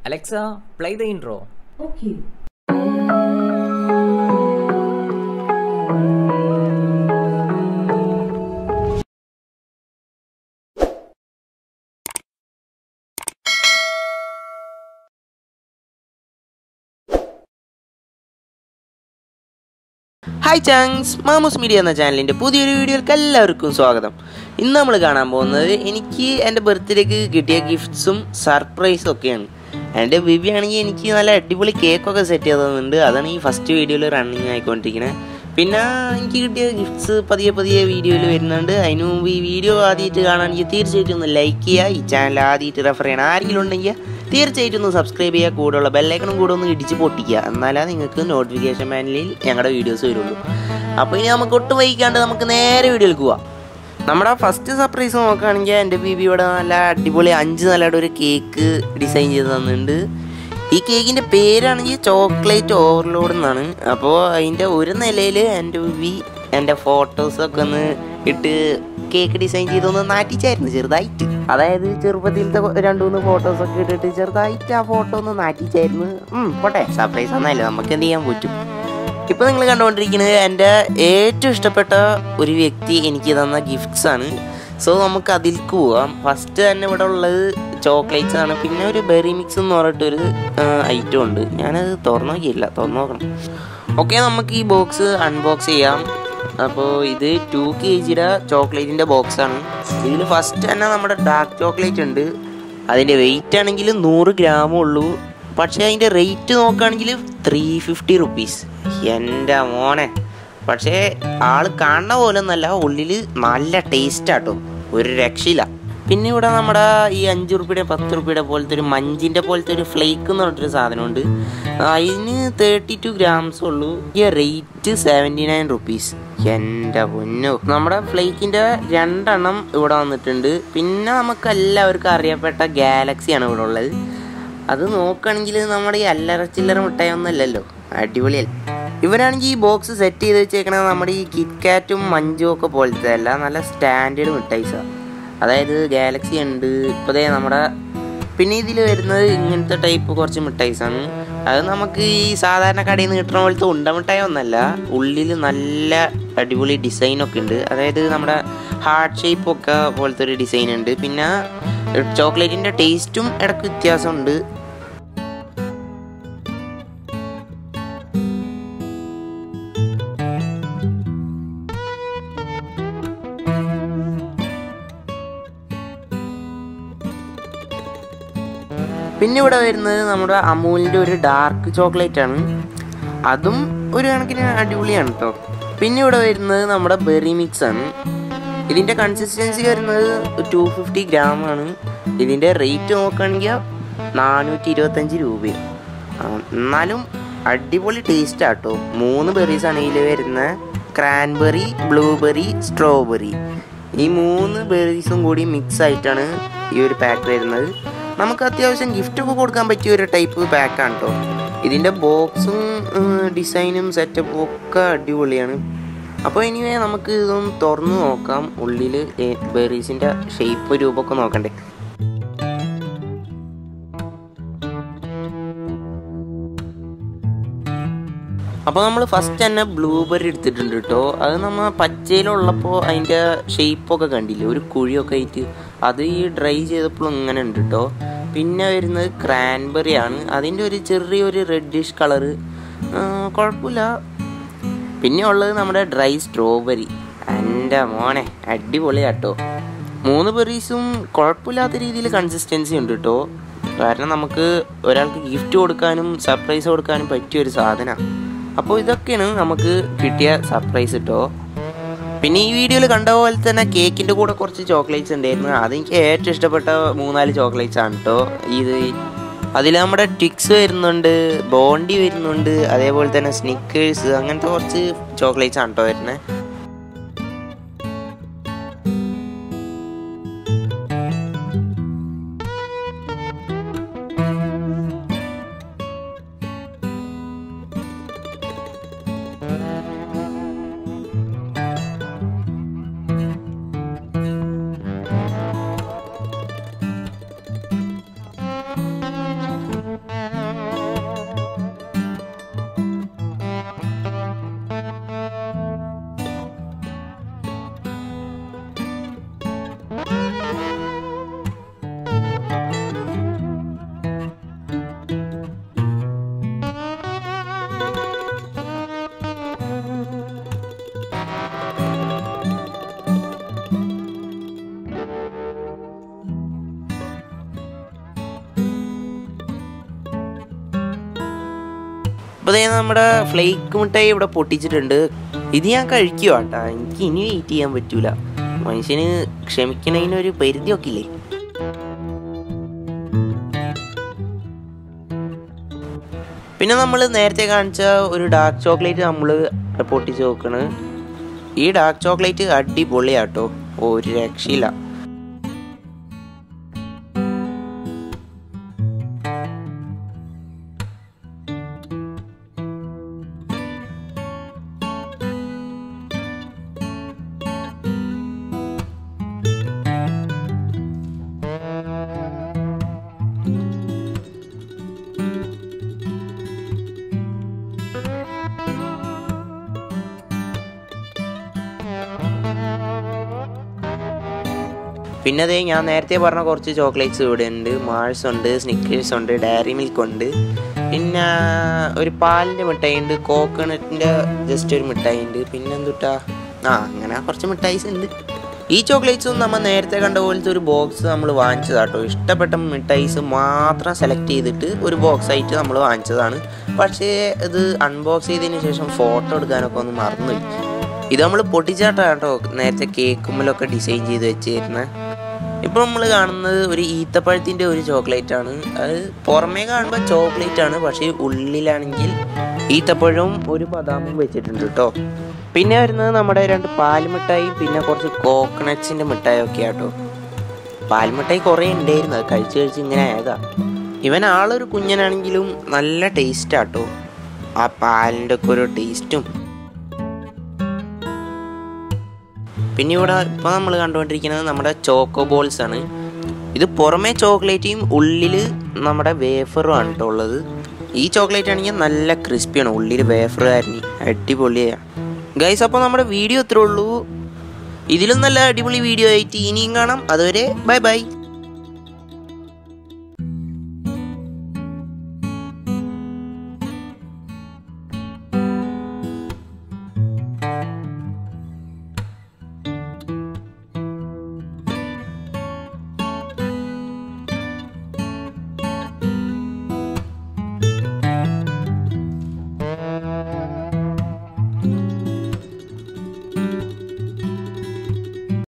Alexa, play the intro. Okay. Hi ചാങ്സ് മാമൂസ് media എന്ന ചാനലിൻ്റെ പുതിയൊരു വീഡിയോയിലേക്ക് എല്ലാവർക്കും സ്വാഗതം ഇന്ന് നമ്മൾ കാണാൻ പോകുന്നത് എനിക്ക് എൻ്റെ ബർത്ത്ഡേക്ക് കിട്ടിയ ഗിഫ്റ്റ്സും സർപ്രൈസും ഒക്കെയാണ് എൻ്റെ ബിബി ആണെങ്കിൽ എനിക്ക് നല്ല അടിപൊളി കേക്കൊക്കെ സെറ്റ് ചെയ്ത് തന്നിട്ടുണ്ട് അതാണ് ഈ ഫസ്റ്റ് വീഡിയോയിൽ റണ്ണിങ് ആയിക്കൊണ്ടിരിക്കുന്നത് പിന്നെ എനിക്ക് കിട്ടിയ ഗിഫ്റ്റ്സ് പതിയെ പതിയെ വീഡിയോയിൽ വരുന്നുണ്ട് അതിന് മുമ്പ് ഈ വീഡിയോ ആദ്യമായിട്ട് കാണാണെങ്കിൽ തീർച്ചയായിട്ടും ഒന്ന് ലൈക്ക് ചെയ്യുക ഈ ചാനൽ ആദ്യമായിട്ട് റെഫർ ചെയ്യണം ആരെങ്കിലും ഉണ്ടെങ്കിൽ തീർച്ചയായിട്ടും ഒന്ന് സബ്സ്ക്രൈബ് ചെയ്യുക കൂടെയുള്ള ബെല്ലൈക്കണും കൂടെ ഒന്ന് ഇടിച്ച് പൊട്ടിക്കുക എന്നാലേ നിങ്ങൾക്ക് നോട്ടിഫിക്കേഷൻ പാനലിൽ ഞങ്ങളുടെ വീഡിയോസ് വരുള്ളൂ അപ്പോൾ ഇനി നമുക്ക് ഒട്ടും വൈകാണ്ട് നമുക്ക് നേരെ വീഡിയോയിലേക്ക് പോവാം നമ്മുടെ ഫസ്റ്റ് സർപ്രൈസ് നോക്കുകയാണെങ്കിൽ എൻ്റെ ബിബി ഇവിടെ നല്ല അടിപൊളി അഞ്ച് നിലയുടെ ഒരു കേക്ക് ഡിസൈൻ ചെയ്ത് തന്നിട്ടുണ്ട് ഈ കേക്കിൻ്റെ പേരാണെങ്കിൽ ചോക്ലേറ്റ് ഓവർലോഡ് എന്നാണ് അപ്പോൾ അതിൻ്റെ ഒരു നിലയിൽ എൻ്റെ ബിബി എൻ്റെ ഫോട്ടോസൊക്കെ ഒന്ന് ഇട്ട് കേക്ക് ഡിസൈൻ ചെയ്തൊന്ന് നാറ്റിച്ചായിരുന്നു ചെറുതായിട്ട് അതായത് ചെറുപ്പത്തിലത്തെ രണ്ട് മൂന്ന് ഫോട്ടോസൊക്കെ ഇട്ടിട്ട് ചെറുതായിട്ട് ആ ഫോട്ടോ ഒന്ന് നാറ്റിച്ചായിരുന്നു ഉം, പോട്ടെ സർപ്രൈസ് ഒന്നല്ലേ നമുക്ക് എന്ത് ചെയ്യാൻ പറ്റും ഇപ്പൊ നിങ്ങൾ കണ്ടുകൊണ്ടിരിക്കുന്നത് എൻ്റെ ഏറ്റവും ഇഷ്ടപ്പെട്ട ഒരു വ്യക്തി എനിക്ക് തന്ന ഗിഫ്റ്റ്സ് ആണ് സോ നമുക്ക് അതിലേക്ക് പോവാം ഫസ്റ്റ് തന്നെ ഇവിടെ ഉള്ളത് ചോക്ലേറ്റ്സ് ആണ് പിന്നെ ഒരു ബെറി മിക്സ് എന്ന് പറഞ്ഞിട്ടൊരു ഐറ്റം ഉണ്ട് ഞാനത് തുറന്നു നോക്കിയില്ല തുറന്നു നോക്കണം ഓക്കെ നമുക്ക് ഈ ബോക്സ് അൺബോക്സ് ചെയ്യാം അപ്പോൾ ഇത് ടു കെ ജിയുടെ ചോക്ലേറ്റിൻ്റെ ബോക്സാണ് ഇതിൽ ഫസ്റ്റ് തന്നെ നമ്മുടെ ഡാർക്ക് ചോക്ലേറ്റ് ഉണ്ട് അതിൻ്റെ വെയിറ്റ് ആണെങ്കിൽ നൂറ് ഗ്രാമേ ഉള്ളൂ പക്ഷേ അതിൻ്റെ റേറ്റ് നോക്കുകയാണെങ്കിൽ ത്രീ ഫിഫ്റ്റി റുപ്പീസ് എൻ്റെ മോനെ പക്ഷേ ആൾ കാണുന്ന പോലെ ഒന്നല്ല ഉള്ളിൽ നല്ല ടേസ്റ്റ് ആട്ടോ ഒരു രക്ഷയില്ല പിന്നെ ഇവിടെ നമ്മുടെ ഈ അഞ്ച് റുപ്യയുടെ പത്ത് റുപ്യയുടെ പോലത്തെ ഒരു മഞ്ചിൻ്റെ പോലത്തെ ഒരു ഫ്ലേക്ക് എന്ന് പറഞ്ഞിട്ടൊരു സാധനമുണ്ട് അതിന് തേർട്ടി ടു ഗ്രാംസ് ഉള്ളൂ ഈ റേറ്റ് സെവൻറ്റി നയൻ റുപ്പീസ് എൻ്റെ പൊന്നോ നമ്മുടെ ഫ്ലേക്കിൻ്റെ രണ്ടെണ്ണം ഇവിടെ വന്നിട്ടുണ്ട് പിന്നെ നമുക്ക് എല്ലാവർക്കും അറിയപ്പെട്ട ഗാലക്സിയാണ് ഇവിടെ ഉള്ളത് അത് നോക്കുകയാണെങ്കിൽ നമ്മുടെ ഈ അല്ലറ ചില്ലറ മിഠായി ഒന്നല്ലല്ലോ അടിപൊളിയല്ല ഇവരാണെങ്കിൽ ഈ ബോക്സ് സെറ്റ് ചെയ്ത് വെച്ചേക്കണത് നമ്മുടെ ഈ കിറ്റ്കാറ്റും മഞ്ചും ഒക്കെ പോലത്തെ അല്ല നല്ല സ്റ്റാൻഡേർഡ് മിഠായിസാണ് അതായത് ഗാലക്സി ഉണ്ട് ഇപ്പോഴേ നമ്മുടെ പിന്നെ ഇതിൽ വരുന്നത് ഇങ്ങനത്തെ ടൈപ്പ് കുറച്ച് മിഠായിസാണ് അത് നമുക്ക് ഈ സാധാരണ കടയിൽ നിന്ന് കിട്ടുന്ന പോലത്തെ ഉണ്ട മിഠായി ഒന്നല്ല ഉള്ളിൽ നല്ല അടിപൊളി ഡിസൈനൊക്കെ ഉണ്ട് അതായത് നമ്മുടെ ഹാർട്ട് ഷേപ്പ് ഒക്കെ പോലത്തെ ഒരു ഡിസൈൻ ഉണ്ട് പിന്നെ ചോക്ലേറ്റിൻ്റെ ടേസ്റ്റും ഇടയ്ക്ക് വ്യത്യാസമുണ്ട് പിന്നെ ഇവിടെ വരുന്നത് നമ്മുടെ അമൂലിൻ്റെ ഒരു ഡാർക്ക് ചോക്ലേറ്റ് ആണ് അതും ഒരു കണക്കിന് അടിപൊളിയാണ് കേട്ടോ പിന്നെ ഇവിടെ വരുന്നത് നമ്മുടെ ബെറി മിക്സ് ആണ് ഇതിൻ്റെ കൺസിസ്റ്റൻസി വരുന്നത് ടു ഫിഫ്റ്റി ഗ്രാം ആണ് ഇതിൻ്റെ റേറ്റ് നോക്കുകയാണെങ്കിൽ നാനൂറ്റി ഇരുപത്തഞ്ച് രൂപയും ആ, എന്നാലും അടിപൊളി ടേസ്റ്റ് ആട്ടോ മൂന്ന് ബെറീസ് ആണ് ഇതിൽ വരുന്ന ക്രാൻബെറി ബ്ലൂബെറി സ്ട്രോബെറി ഈ മൂന്ന് ബെറീസും കൂടി മിക്സ് ആയിട്ടാണ് ഈ ഒരു പാക്ക് വരുന്നത് നമുക്ക് അത്യാവശ്യം ഗിഫ്റ്റ് ഒക്കെ കൊടുക്കാൻ പറ്റിയ ഒരു ടൈപ്പ് പാക്കാണ് കേട്ടോ ഇതിൻ്റെ ബോക്സും ഡിസൈനും സെറ്റപ്പും ഒക്കെ അടിപൊളിയാണ് അപ്പോൾ ഇനിവേ നമുക്ക് ഇതൊന്ന് തുറന്ന് നോക്കാം ഉള്ളിൽ ബെറീസിൻ്റെ ഷേപ്പ് രൂപമൊക്കെ നോക്കണ്ടേ അപ്പോൾ നമ്മൾ ഫസ്റ്റ് തന്നെ ബ്ലൂബെറി എടുത്തിട്ടുണ്ട് കേട്ടോ അത് നമ്മൾ പച്ചയിലുള്ളപ്പോൾ അതിൻ്റെ ഷേപ്പൊക്കെ കണ്ടില്ലേ ഒരു കുഴിയൊക്കെ ആയിട്ട് അത് ഈ ഡ്രൈ ചെയ്തപ്പോൾ ഇങ്ങനെ ഉണ്ട് കേട്ടോ പിന്നെ വരുന്നത് ക്രാൻബെറി ആണ് അതിൻ്റെ ഒരു ചെറിയൊരു റെഡിഷ് കളറ് കുഴപ്പമില്ല പിന്നെ ഉള്ളത് നമ്മുടെ ഡ്രൈ സ്ട്രോബെറി എൻ്റെ മോനെ അടിപൊളി കേട്ടോ മൂന്ന് ബെറീസും കുഴപ്പമില്ലാത്ത രീതിയിൽ കൺസിസ്റ്റൻസി ഉണ്ട് കേട്ടോ കാരണം നമുക്ക് ഒരാൾക്ക് ഗിഫ്റ്റ് കൊടുക്കാനും സർപ്രൈസ് കൊടുക്കാനും പറ്റിയ ഒരു സാധനമാണ് അപ്പോൾ ഇതൊക്കെയാണ് നമുക്ക് കിട്ടിയ സർപ്രൈസ് കേട്ടോ പിന്നെ ഈ വീഡിയോയിൽ കണ്ട പോലെ തന്നെ കേക്കിൻ്റെ കൂടെ കുറച്ച് ചോക്ലേറ്റ്സ് ഉണ്ടായിരുന്നു അതെനിക്ക് ഏറ്റവും ഇഷ്ടപ്പെട്ട മൂന്നാല് ചോക്ലേറ്റ്സ് ആണ് കേട്ടോ ഇത് അതിൽ നമ്മുടെ ടിക്സ് വരുന്നുണ്ട് ബോണ്ടി വരുന്നുണ്ട് അതേപോലെ തന്നെ സ്നിക്കേഴ്സ് അങ്ങനത്തെ കുറച്ച് ചോക്ലേറ്റ്സ് ആണ് കേട്ടോ വരുന്നത് അപ്പോൾ അതേ നമ്മുടെ ഫ്ലേക്ക് മിഠായി ഇവിടെ പൊട്ടിച്ചിട്ടുണ്ട് ഇത് ഞാൻ കഴിക്കുക കേട്ടാ എനിക്ക് ഇനി വെയിറ്റ് ചെയ്യാൻ പറ്റൂല മനുഷ്യന് ക്ഷമിക്കണതിനൊരു പരിധിയൊക്കെ ഇല്ലേ പിന്നെ നമ്മൾ നേരത്തെ കാണിച്ച ഒരു ഡാർക്ക് ചോക്ലേറ്റ് നമ്മൾ പൊട്ടിച്ച് നോക്കണ് ഈ ഡാർക്ക് ചോക്ലേറ്റ് അടിപൊളിയാട്ടോ ഒരു രക്ഷയില്ല പിന്നെ അതേ ഞാൻ നേരത്തെ പറഞ്ഞ കുറച്ച് ചോക്ലേറ്റ്സ് ഇവിടെ ഉണ്ട് മാൾസ് ഉണ്ട് സ്നിക്കേഴ്സ് ഉണ്ട് ഡയറി മിൽക്ക് ഉണ്ട് പിന്നെ ഒരു പാലിൻ്റെ മിഠായി ഉണ്ട് കോക്കനട്ടിൻ്റെ ജസ്റ്റ് ഒരു മിഠായി ഉണ്ട് പിന്നെ എന്തുട്ടാ ആ അങ്ങനെ കുറച്ച് മിഠായിസ് ഉണ്ട് ഈ ചോക്ലേറ്റ്സും നമ്മൾ നേരത്തെ കണ്ട പോലത്തെ ഒരു ബോക്സ് നമ്മൾ വാങ്ങിച്ചതാട്ടോ ഇഷ്ടപ്പെട്ട മിഠായിസ് മാത്രം സെലക്ട് ചെയ്തിട്ട് ഒരു ബോക്സ് ആയിട്ട് നമ്മൾ വാങ്ങിച്ചതാണ് പക്ഷേ ഇത് അൺബോക്സ് ചെയ്തതിന് ശേഷം ഫോട്ടോ എടുക്കാനൊക്കെ ഒന്ന് മറന്നുപോയി ഇത് നമ്മൾ പൊട്ടിച്ചാട്ടാണ് കേട്ടോ നേരത്തെ കേക്കുമ്മിലൊക്കെ ഡിസൈൻ ചെയ്ത് വെച്ചിരുന്നത് ഇപ്പോൾ നമ്മൾ കാണുന്നത് ഒരു ഈത്തപ്പഴത്തിൻ്റെ ഒരു ചോക്ലേറ്റ് ആണ് അത് പുറമേ കാണുമ്പോൾ ചോക്ലേറ്റ് ആണ് പക്ഷേ ഉള്ളിലാണെങ്കിൽ ഈത്തപ്പഴവും ഒരു ബദാമും വെച്ചിട്ടുണ്ട് കേട്ടോ പിന്നെ വരുന്നത് നമ്മുടെ രണ്ട് പാൽമിഠായിയും പിന്നെ കുറച്ച് കോക്കനട്ട്സിൻ്റെ മിഠായി ഒക്കെ ആട്ടോ പാൽമിഠായി കുറേ ഉണ്ടായിരുന്നു അത് കഴിച്ച് കഴിച്ച് ഇങ്ങനെ ആയതാ ഇവൻ ആളൊരു കുഞ്ഞനാണെങ്കിലും നല്ല ടേസ്റ്റ് ആട്ടോ ആ പാലിൻ്റെ ഒക്കെ ഒരു ടേസ്റ്റും പിന്നെ ഇവിടെ ഇപ്പോൾ നമ്മൾ കണ്ടുകൊണ്ടിരിക്കുന്നത് നമ്മുടെ ചോക്കോ ബോൾസ് ആണ് ഇത് പുറമേ ചോക്ലേറ്റും ഉള്ളിൽ നമ്മുടെ വേഫറും ആണ് കേട്ടോ ഉള്ളത് ഈ ചോക്ലേറ്റ് ആണെങ്കിൽ നല്ല ക്രിസ്പിയാണ് ഉള്ളിൽ വേഫർ ആയിരുന്നു അടിപൊളിയാണ് ഗൈസ് അപ്പോൾ നമ്മുടെ വീഡിയോ ഇത്രേ ഉള്ളൂ ഇതിലും നല്ല അടിപൊളി വീഡിയോ ആയിട്ട് ഇനിയും കാണാം അതുവരെ ബൈ ബൈ